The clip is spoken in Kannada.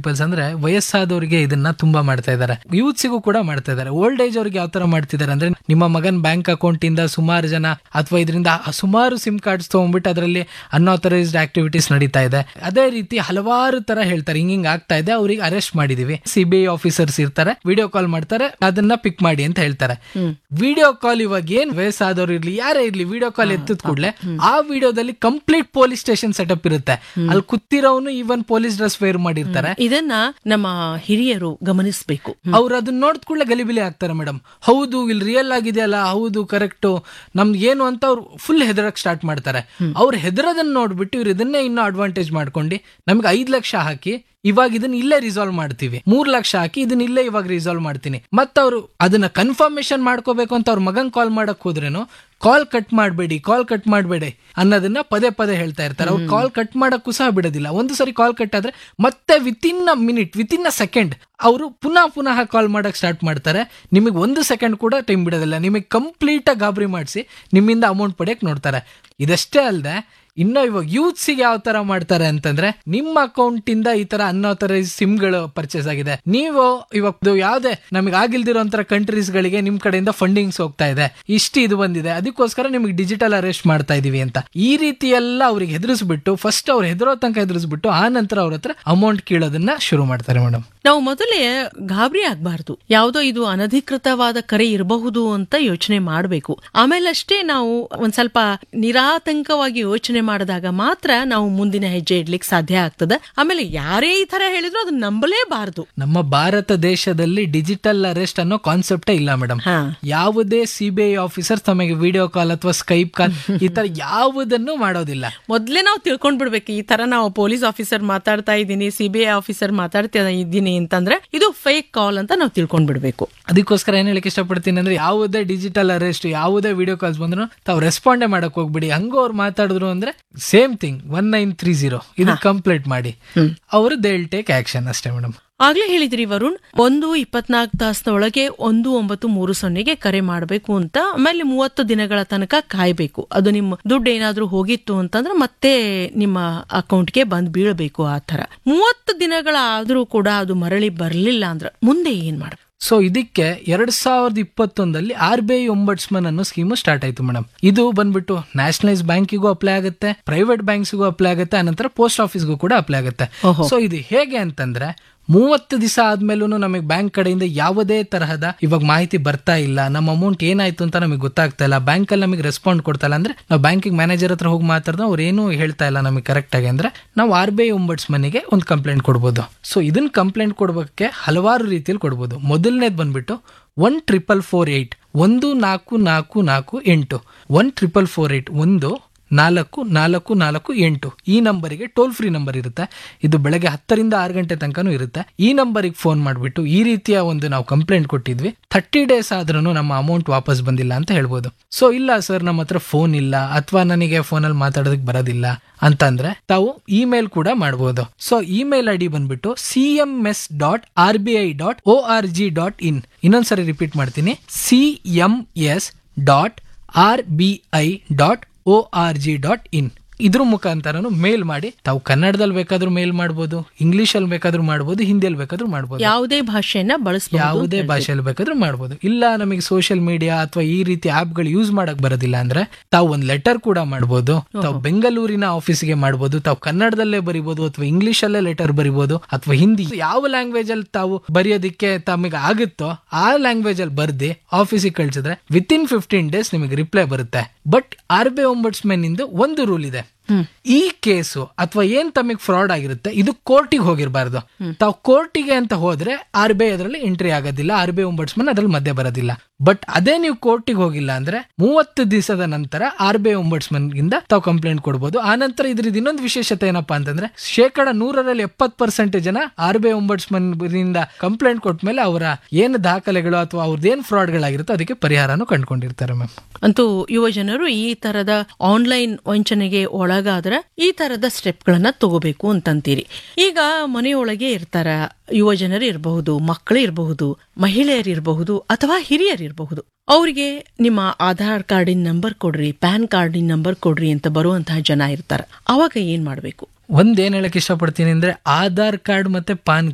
ಪೀಪಲ್ಸ್ ಅಂದ್ರೆ ವಯಸ್ಸಾದವರಿಗೆ ಇದನ್ನ ತುಂಬಾ ಮಾಡ್ತಾ ಇದ್ದಾರೆ ಯೂತ್ಸಿಗೂ ಕೂಡ ಮಾಡ್ತಾ ಇದ್ದಾರೆ ಓಲ್ಡ್ ಏಜ್ ಅವ್ರಿಗೆ ಯಾವ ತರ ಮಾಡ್ತಿದ್ದಾರೆ ಅಂದ್ರೆ ನಿಮ್ಮ ಮಗನ್ ಬ್ಯಾಂಕ್ ಅಕೌಂಟ್ ಇಂದ ಸುಮಾರು ಜನ ಅಥವಾ ಇದರಿಂದ ಸುಮಾರು ಸಿಮ್ ಕಾರ್ಡ್ಸ್ ತಗೊಂಡ್ಬಿಟ್ಟು ಅದರಲ್ಲಿ ಅನ್ಆಥರೈಸ್ಡ್ ಆಕ್ಟಿವಿಟೀಸ್ ನಡೀತಾ ಇದೆ ಅದೇ ರೀತಿ ಹಲವಾರು ತರ ಹೇಳ್ತಾರೆ ಹಿಂಗ್ ಹಿಂಗ್ ಆಗ್ತಾ ಇದೆ ಅವ್ರಿಗೆ ಅರೆಸ್ಟ್ ಮಾಡಿದೀವಿ ಸಿಬಿಐ ಆಫೀಸರ್ಸ್ ಇರ್ತಾರೆ ವಿಡಿಯೋ ಕಾಲ್ ಮಾಡ್ತಾರೆ ಅದನ್ನ ಪಿಕ್ ಮಾಡಿ ಅಂತ ಹೇಳ್ತಾರೆ ವಿಡಿಯೋ ಕಾಲ್ ಇವಾಗ ಏನ್ ವಯಸ್ಸಾದವ್ರು ಇರ್ಲಿ ಯಾರೇ ಇರ್ಲಿ ವಿಡಿಯೋ ಕಾಲ್ ಎತ್ತಿದ ಕೂಡಲೇ ಆ ವಿಡಿಯೋದಲ್ಲಿ ಕಂಪ್ಲೀಟ್ ಪೊಲೀಸ್ ಸ್ಟೇಷನ್ ಸೆಟಪ್ ಇರುತ್ತೆ ಅಲ್ಲಿ ಕೂತಿರೋನು ಈವನ್ ಪೊಲೀಸ್ ಡ್ರೆಸ್ ವೇರ್ ಮಾಡಿರ್ತಾರೆ ಇದನ್ನ ನಮ್ಮ ಹಿರಿಯರು ಗಮನಿಸಬೇಕು ಅವ್ರು ಅದನ್ನ ನೋಡಿದ ಕೂಡಲೇ ಗಲಿಬಿಲಿ ಆಗ್ತಾರೆ ಮೇಡಮ್ ಹೌದು ಇಲ್ಲಿ ರಿಯಲ್ ಆಗಿದೆಯಲ್ಲ ಹೌದು ಕರೆಕ್ಟ್ ನಮ್ಗೆ ಏನು ಅಂತ ಅವ್ರು ಫುಲ್ ಹೆದರಕ್ ಸ್ಟಾರ್ಟ್ ಮಾಡ್ತಾರೆ ಅವ್ರು ಹೆದರೋದನ್ನ ನೋಡ್ಬಿಟ್ಟು ಇವ್ರು ಇದನ್ನೇ ಇನ್ನೂ ಅಡ್ವಾಂಟೇಜ್ ಮಾಡ್ಕೊಂಡು ನಮ್ಗೆ ಐದ್ ಲಕ್ಷ ಹಾಕಿ ಇವಾಗ ಇದನ್ನ ಇಲ್ಲೇ ರಿಸಾಲ್ವ್ ಮಾಡ್ತೀವಿ ಮೂರ್ ಲಕ್ಷ ಹಾಕಿ ಇದನ್ನ ಇಲ್ಲೇ ಇವಾಗ ರಿಸಾಲ್ವ್ ಮಾಡ್ತೀನಿ ಮತ್ತ ಅವರು ಅದನ್ನ ಕನ್ಫರ್ಮೇಶನ್ ಮಾಡ್ಕೋಬೇಕು ಅಂತ ಅವ್ರ ಮಗನ್ ಕಾಲ್ ಮಾಡಕ್ ಹೋದ್ರೇನು ಕಾಲ್ ಕಟ್ ಮಾಡಬೇಡಿ ಕಾಲ್ ಕಟ್ ಮಾಡಬೇಡಿ ಅನ್ನೋದನ್ನ ಪದೇ ಪದೇ ಹೇಳ್ತಾ ಇರ್ತಾರೆ ಅವ್ರು ಕಾಲ್ ಕಟ್ ಮಾಡಕ್ಕೂ ಸಹ ಬಿಡೋದಿಲ್ಲ ಒಂದು ಸರಿ ಕಾಲ್ ಕಟ್ ಆದ್ರೆ ಮತ್ತೆ within a minute within a second ಅವರು ಪುನಃ ಪುನಃ ಕಾಲ್ ಮಾಡಕ್ ಸ್ಟಾರ್ಟ್ ಮಾಡ್ತಾರೆ ನಿಮಗೆ ಒಂದು ಸೆಕೆಂಡ್ ಕೂಡ ಟೈಮ್ ಬಿಡೋದಿಲ್ಲ ನಿಮಗೆ ಕಂಪ್ಲೀಟ್ ಆಗಿ ಗಾಬರಿ ಮಾಡಿಸಿ ನಿಮ್ಮಿಂದ ಅಮೌಂಟ್ ಪಡೆಯಕ್ ನೋಡ್ತಾರೆ ಇದಷ್ಟೇ ಅಲ್ಲದೆ ಇನ್ನು ಇವಾಗ ಯೂತ್ಸಿಗೆ ಯಾವ ತರ ಮಾಡ್ತಾರೆ ಅಂತಂದ್ರೆ ನಿಮ್ಮ ಅಕೌಂಟ್ ಇಂದ ಈ ತರ ಅನ್ಆಥರೈಸ್ ಸಿಮ್ಗಳು ಪರ್ಚೇಸ್ ಆಗಿದೆ ನೀವು ಇವಾಗ ಯಾವ್ದೇ ನಮಗೆ ಆಗಿಲ್ದಿರೋಂತರ ಕಂಟ್ರೀಸ್ ಗಳಿಗೆ ನಿಮ್ ಕಡೆಯಿಂದ ಫಂಡಿಂಗ್ಸ್ ಹೋಗ್ತಾ ಇದೆ ಇಷ್ಟು ಇದು ಬಂದಿದೆ ಅದಕ್ಕೋಸ್ಕರ ನಿಮಗೆ ಡಿಜಿಟಲ್ ಅರೆಸ್ಟ್ ಮಾಡ್ತಾ ಇದೀವಿ ಅಂತ ಈ ರೀತಿ ಎಲ್ಲ ಅವ್ರಿಗೆ ಹೆದರಿಸ್ಬಿಟ್ಟು ಫಸ್ಟ್ ಅವ್ರು ಹೆದರೋ ತನಕ ಹೆದರಿಸ್ಬಿಟ್ಟು ಆ ನಂತರ ಅವ್ರ ಹತ್ರ ಅಮೌಂಟ್ ಕೀಳೋದನ್ನ ಶುರು ಮಾಡ್ತಾರೆ ಮೇಡಮ್ ನಾವು ಮೊದಲೇ ಗಾಬರಿ ಆಗ್ಬಾರ್ದು ಯಾವುದೋ ಇದು ಅನಧಿಕೃತವಾದ ಕರೆ ಇರಬಹುದು ಅಂತ ಯೋಚನೆ ಮಾಡಬೇಕು ಆಮೇಲಷ್ಟೇ ನಾವು ಒಂದ್ ಸ್ವಲ್ಪ ನಿರಾತಂಕವಾಗಿ ಯೋಚನೆ ಮಾಡಿದಾಗ ಮಾತ್ರ ನಾವು ಮುಂದಿನ ಹೆಜ್ಜೆ ಇಡ್ಲಿಕ್ಕೆ ಸಾಧ್ಯ ಆಗ್ತದೆ ಆಮೇಲೆ ಯಾರೇ ಈ ತರ ಹೇಳಿದ್ರು ಅದನ್ನ ನಂಬಲೇಬಾರದು ನಮ್ಮ ಭಾರತ ದೇಶದಲ್ಲಿ ಡಿಜಿಟಲ್ ಅರೆಸ್ಟ್ ಅನ್ನೋ ಕಾನ್ಸೆಪ್ಟೇ ಇಲ್ಲ ಮೇಡಮ್ ಹಾ ಯಾವುದೇ ಸಿಬಿಐ ಆಫೀಸರ್ ತಮಗೆ ವಿಡಿಯೋ ಕಾಲ್ ಅಥವಾ ಸ್ಕೈಪ್ ಕಾಲ್ ಈ ತರ ಯಾವುದನ್ನು ಮಾಡೋದಿಲ್ಲ ಮೊದ್ಲೇ ನಾವು ತಿಳ್ಕೊಂಡ್ ಬಿಡ್ಬೇಕು ಈ ತರ ನಾವು ಪೊಲೀಸ್ ಆಫೀಸರ್ ಮಾತಾಡ್ತಾ ಇದ್ದೀನಿ ಸಿಬಿಐ ಆಫೀಸರ್ ಮಾತಾಡ್ತಾ ಇದ್ದೀನಿ ಅಂತಂದ್ರೆ ಇದು ಫೇಕ್ ಕಾಲ್ ಅಂತ ನಾವು ತಿಳ್ಕೊಂಡ್ ಬಿಡ್ಬೇಕು ಅದಕ್ಕೋಸ್ಕರ ಏನ್ ಹೇಳಕ್ ಇಷ್ಟಪಡ್ತೀನಿ ಅಂದ್ರೆ ಯಾವುದೇ ಡಿಜಿಟಲ್ ಅರೆಸ್ಟ್ ಯಾವುದೇ ವಿಡಿಯೋ ಕಾಲ್ಸ್ ಬಂದ್ರು ತಾವು ರೆಸ್ಪಾಂಡೇ ಮಾಡಕ್ ಹೋಗ್ಬಿಡಿ ಹಂಗ ಅವ್ರು ಮಾತಾಡಿದ್ರು ಅಂದ್ರೆ same thing one nine three zero ಇದು ಕಂಪ್ಲೀಟ್ ಮಾಡಿ ಅವರು ದೇ ವಿಲ್ ಟೇಕ್ ಆಕ್ಷನ್ ಅಷ್ಟೇ ಮೇಡಮ್ ಆಗ್ಲೇ ಹೇಳಿದ್ರಿ ವರುಣ್ ಒಂದು ಇಪ್ಪತ್ನಾಲ್ಕು ತಾಸಿನ ಒಳಗೆ ಒಂದು ಒಂಬತ್ತು ಮೂರು ಸೊನ್ನೆಗೆ ಕರೆ ಮಾಡಬೇಕು ಅಂತ ಆಮೇಲೆ ಮೂವತ್ತು ದಿನಗಳ ತನಕ ಕಾಯ್ಬೇಕು ಅದು ನಿಮ್ಮ ದುಡ್ಡು ಏನಾದ್ರೂ ಹೋಗಿತ್ತು ಅಂತಂದ್ರೆ ಮತ್ತೆ ನಿಮ್ಮ ಅಕೌಂಟ್ಗೆ ಬಂದ್ ಬೀಳಬೇಕು ಆ ತರ ಮೂವತ್ತು ದಿನಗಳಾದ್ರೂ ಕೂಡ ಅದು ಮರಳಿ ಬರ್ಲಿಲ್ಲ ಅಂದ್ರೆ ಮುಂದೆ ಏನ್ ಮಾಡ್ಬೇಕು ಸೊ ಇದಕ್ಕೆ ಎರಡ್ ಸಾವಿರದ ಇಪ್ಪತ್ತೊಂದಲ್ಲಿ ಆರ್ ಬಿ ಐ ಒಂಬಟ್ಸ್ಮನ್ ಅನ್ನೋ ಸ್ಕೀಮು ಸ್ಟಾರ್ಟ್ ಆಯ್ತು ಮೇಡಮ್ ಇದು ಬಂದ್ಬಿಟ್ಟು ನ್ಯಾಷನಲೈಸ್ ಬ್ಯಾಂಕಿಗೂ ಅಪ್ಲೈ ಆಗುತ್ತೆ ಪ್ರೈವೇಟ್ ಬ್ಯಾಂಕ್ಸ್ಗೂ ಅಪ್ಲೈ ಆಗುತ್ತೆ ಅನಂತರ ಪೋಸ್ಟ್ ಆಫೀಸ್ಗೂ ಕೂಡ ಅಪ್ಲೈ ಆಗುತ್ತೆ ಓಹೋ. ಸೊ ಇದು ಹೇಗೆ ಅಂತಂದ್ರೆ ಮೂವತ್ತು ದಿವಸ ಆದ್ಮೇಲೂ ನಮಗೆ ಬ್ಯಾಂಕ್ ಕಡೆಯಿಂದ ಯಾವುದೇ ತರಹದ ಇವಾಗ ಮಾಹಿತಿ ಬರ್ತಾ ಇಲ್ಲ ನಮ್ಮ ಅಮೌಂಟ್ ಏನಾಯ್ತು ಅಂತ ನಮಗೆ ಗೊತ್ತಾಗ್ತಾ ಇಲ್ಲ ಬ್ಯಾಂಕ್ ಅಲ್ಲಿ ನಮಗೆ ರೆಸ್ಪಾಂಡ್ ಕೊಡ್ತಾ ಇಲ್ಲ ಅಂದ್ರೆ ನಾವು ಬ್ಯಾಂಕಿಂಗ್ ಮ್ಯಾನೇಜರ್ ಹತ್ರ ಹೋಗಿ ಮಾತಾಡಿದ್ರೆ ಅವ್ರು ಏನು ಹೇಳ್ತಾ ಇಲ್ಲ ನಮಗೆ ಕರೆಕ್ಟ್ ಆಗಿ ಅಂದ್ರೆ ನಾವು ಆರ್ ಬಿ ಐ ಒಂಬಟ್ಸ್ ಮನೆಗೆ ಒಂದು ಕಂಪ್ಲೇಂಟ್ ಕೊಡ್ಬೋದು ಸೊ ಇದನ್ನ ಕಂಪ್ಲೇಂಟ್ ಕೊಡ್ಬೇಕೆ ಹಲವಾರು ರೀತಿಯಲ್ಲಿ ಕೊಡ್ಬೋದು ಮೊದಲನೇದು ಬಂದ್ಬಿಟ್ಟು ಒನ್ ಟ್ರಿಪಲ್ ಫೋರ್ ಏಯ್ಟ್ ಒಂದು ನಾಲ್ಕು ನಾಲ್ಕು ನಾಲ್ಕು ಎಂಟು ಒನ್ ಟ್ರಿಪಲ್ ಫೋರ್ ಏಯ್ಟ್ ಒಂದು ನಾಲ್ಕು ನಾಲ್ಕು ನಾಲ್ಕು ಎಂಟು ಈ ನಂಬರಿಗೆ ಟೋಲ್ ಫ್ರೀ ನಂಬರ್ ಇರುತ್ತೆ ಇದು ಬೆಳಗ್ಗೆ ಹತ್ತರಿಂದ ಆರು ಗಂಟೆ ತನಕನೂ ಇರುತ್ತೆ ಈ ನಂಬರಿಗೆ ಫೋನ್ ಮಾಡಿಬಿಟ್ಟು ಈ ರೀತಿಯ ಒಂದು ನಾವು ಕಂಪ್ಲೇಂಟ್ ಕೊಟ್ಟಿದ್ವಿ ಥರ್ಟಿ ಡೇಸ್ ಆದ್ರೂ ನಮ್ಮ ಅಮೌಂಟ್ ವಾಪಸ್ ಬಂದಿಲ್ಲ ಅಂತ ಹೇಳ್ಬೋದು ಸೊ ಇಲ್ಲ ಸರ್ ನಮ್ಮ ಹತ್ರ ಫೋನ್ ಇಲ್ಲ ಅಥವಾ ನನಗೆ ಫೋನಲ್ಲಿ ಮಾತಾಡೋದಕ್ಕೆ ಬರೋದಿಲ್ಲ ಅಂತಂದ್ರೆ ತಾವು ಇಮೇಲ್ ಕೂಡ ಮಾಡಬಹುದು ಸೊ ಇಮೇಲ್ ಐ ಡಿ ಬಂದ್ಬಿಟ್ಟು C M S dot R B I dot O R G dot in ಇನ್ನೊಂದ್ಸರಿ ರಿಪೀಟ್ ಮಾಡ್ತೀನಿ C M S dot R B I dot O R G dot in ಇದ್ರ ಮುಖಾಂತರನು ಮೇಲ್ ಮಾಡಿ ತಾವು ಕನ್ನಡದಲ್ಲಿ ಬೇಕಾದ್ರೂ ಮೇಲ್ ಮಾಡ್ಬೋದು ಇಂಗ್ಲಿಷ್ ಅಲ್ಲಿ ಬೇಕಾದ್ರೂ ಮಾಡ್ಬೋದು ಹಿಂದಿಯಲ್ಲಿ ಬೇಕಾದ್ರೂ ಮಾಡ್ಬೋದು ಯಾವುದೇ ಭಾಷೆಯನ್ನ ಬಳಸಬಹುದು ಯಾವುದೇ ಭಾಷೆಯಲ್ಲಿ ಬೇಕಾದ್ರೂ ಮಾಡ್ಬೋದು ಇಲ್ಲ ನಮಗೆ ಸೋಷಿಯಲ್ ಮೀಡಿಯಾ ಅಥವಾ ಈ ರೀತಿ ಆಪ್ ಗಳು ಯೂಸ್ ಮಾಡಕ್ ಬರೋದಿಲ್ಲ ಅಂದ್ರೆ ತಾವು ಒಂದ್ ಲೆಟರ್ ಕೂಡ ಮಾಡ್ಬೋದು ತಾವು ಬೆಂಗಳೂರಿನ ಆಫೀಸ್ಗೆ ಮಾಡ್ಬೋದು ತಾವು ಕನ್ನಡದಲ್ಲೇ ಬರಿಬೋದು ಅಥವಾ ಇಂಗ್ಲಿಷ್ ಅಲ್ಲೇ ಲೆಟರ್ ಬರಿಬೋದು ಅಥವಾ ಹಿಂದಿ ಯಾವ ಲ್ಯಾಂಗ್ವೇಜ್ ಅಲ್ಲಿ ತಾವು ಬರೆಯೋದಿಕ್ಕೆ ತಮಗೆ ಆಗುತ್ತೋ ಆ ಲ್ಯಾಂಗ್ವೇಜ್ ಅಲ್ಲಿ ಬರ್ದಿ ಆಫೀಸಿಗೆ ಕಳ್ಸಿದ್ರೆ ವಿತ್ ಇನ್ ಫಿಫ್ಟೀನ್ ಡೇಸ್ ನಿಮಗೆ ರಿಪ್ಲೈ ಬರುತ್ತೆ ಬಟ್ ಆರ್ ಬಿ ಒಂಬಟ್ಸ್ಮೆನ್ ಇಂದು ಒಂದು ರೂಲ್ ಇದೆ ಈ ಕೇಸು ಅಥವಾ ಏನ್ ತಮಗೆ ಫ್ರಾಡ್ ಆಗಿರುತ್ತೆ ಇದು ಕೋರ್ಟಿಗೆ ಹೋಗಿರಬಾರ್ದು ತಾವು ಕೋರ್ಟಿಗೆ ಅಂತ ಹೋದ್ರೆ ಆರ್ ಬಿ ಐ ಅದರಲ್ಲಿ ಎಂಟ್ರಿ ಆಗೋದಿಲ್ಲ ಆರ್ ಬಿ ಐ ಒಂಬಟ್ಸ್ಮನ್ ಅದ್ರಲ್ಲಿ ಮಧ್ಯೆ ಬರೋದಿಲ್ಲ ಬಟ್ ಅದೇ ನೀವು ಕೋರ್ಟಿಗೆ ಹೋಗಿಲ್ಲ ಅಂದ್ರೆ ಮೂವತ್ತು ದಿವಸದ ನಂತರ ಆರ್ ಬಿ ಐ ಒಂಬಟ್ಸ್ಮನ್ ಗಿಂದ ತಾವು ಕಂಪ್ಲೇಂಟ್ ಕೊಡ್ಬೋದು ಆ ನಂತರ ಇದ್ರದ್ದು ಇನ್ನೊಂದು ವಿಶೇಷತೆ ಏನಪ್ಪಾ ಅಂತಂದ್ರೆ ಶೇಕಡ ನೂರರಲ್ಲಿ ಎಪ್ಪತ್ ಪರ್ಸೆಂಟ್ ಜನ ಆರ್ ಬಿ ಐ ಒಂಬಟ್ಸ್ಮನ್ ಇಂದ ಕಂಪ್ಲೇಂಟ್ ಕೊಟ್ಮೇಲೆ ಅವರ ಏನು ದಾಖಲೆಗಳು ಅಥವಾ ಅವ್ರದ್ದು ಏನ್ ಫ್ರಾಡ್ಗಳಾಗಿರುತ್ತೋ ಅದಕ್ಕೆ ಪರಿಹಾರನೂ ಕಂಡುಕೊಂಡಿರ್ತಾರೆ ಮ್ಯಾಮ್ ಅಂತೂ ಯುವ ಜನರು ಈ ತರದ ಆನ್ಲೈನ್ ವಂಚನೆಗೆ ಒಳಗಾದ್ರೆ ಈ ತರದ ಸ್ಟೆಪ್ ಗಳನ್ನ ತಗೋಬೇಕು ಅಂತಂತೀರಿ ಈಗ ಮನೆಯೊಳಗೆ ಇರ್ತಾರ ಯುವ ಜನರು ಇರಬಹುದು ಮಕ್ಕಳು ಇರಬಹುದು ಮಹಿಳೆಯರು ಇರಬಹುದು ಅಥವಾ ಹಿರಿಯರು ಇರಬಹುದು ಅವರಿಗೆ ನಿಮ್ಮ ಆಧಾರ್ ಕಾರ್ಡಿನ ನಂಬರ್ ಕೊಡ್ರಿ ಪ್ಯಾನ್ ಕಾರ್ಡಿನ ನಂಬರ್ ಕೊಡ್ರಿ ಅಂತ ಬರುವಂತಹ ಜನ ಇರ್ತಾರ ಅವಾಗ ಏನ್ ಮಾಡ್ಬೇಕು ಒಂದ್ ಏನ್ ಹೇಳಕ್ ಇಷ್ಟಪಡ್ತೀನಿ ಅಂದ್ರೆ ಆಧಾರ್ ಕಾರ್ಡ್ ಮತ್ತೆ ಪಾನ್